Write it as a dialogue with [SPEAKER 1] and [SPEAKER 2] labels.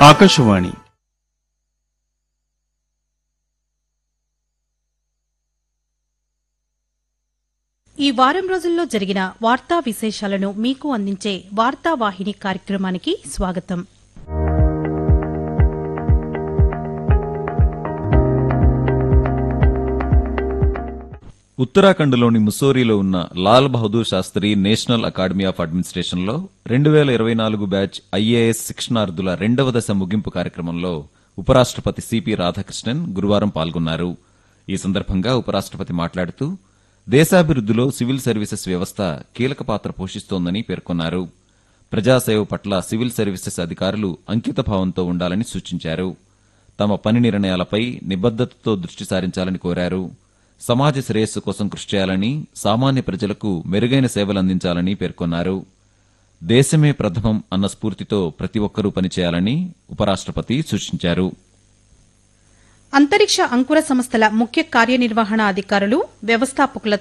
[SPEAKER 1] ఆకాశవాణి
[SPEAKER 2] ఈ వారం రోజుల్లో జరిగిన వార్తా విశేషాలను మీకు అందించే వార్తావాహిని కార్యక్రమానికి స్వాగతం
[SPEAKER 3] ఉత్తరాఖండ్లోని ముస్సోరీలో ఉన్న Lal Bahadur Shastri national academy of అడ్మినిస్ట్రేషన్లో రెండు వేల ఇరవై నాలుగు బ్యాచ్ ఐఏఎస్ శిక్షణార్థుల రెండవ దశ ముగింపు కార్యక్రమంలో ఉపరాష్ట్రపతి సిపి రాధాకృష్ణన్ గురువారం పాల్గొన్నారు ఈ సందర్భంగా ఉపరాష్ట్రపతి మాట్లాడుతూ దేశాభివృద్దిలో సివిల్ సర్వీసెస్ వ్యవస్థ కీలక పాత్ర పోషిస్తోందని పేర్కొన్నారు ప్రజాసేవ పట్ల సివిల్ సర్వీసెస్ అధికారులు అంకితభావంతో ఉండాలని సూచించారు తమ పని నిర్ణయాలపై నిబద్దతతో దృష్టి సారించాలని కోరారు సమాజ శ్రేయస్సు కోసం కృషి చేయాలని సామాన్య ప్రజలకు మెరుగైన సేవలు అందించాలని పేర్కొన్నారు దేశమే ప్రథమం అన్న స్ఫూర్తితో ప్రతి ఒక్కరూ పనిచేయాలని ఉపరాష్ట్రపతి సూచించారు
[SPEAKER 2] అంతరిక్ష అంకుర సంస్థల ముఖ్య కార్యనిర్వహణ అధికారులు వ్యవస్థాపకుల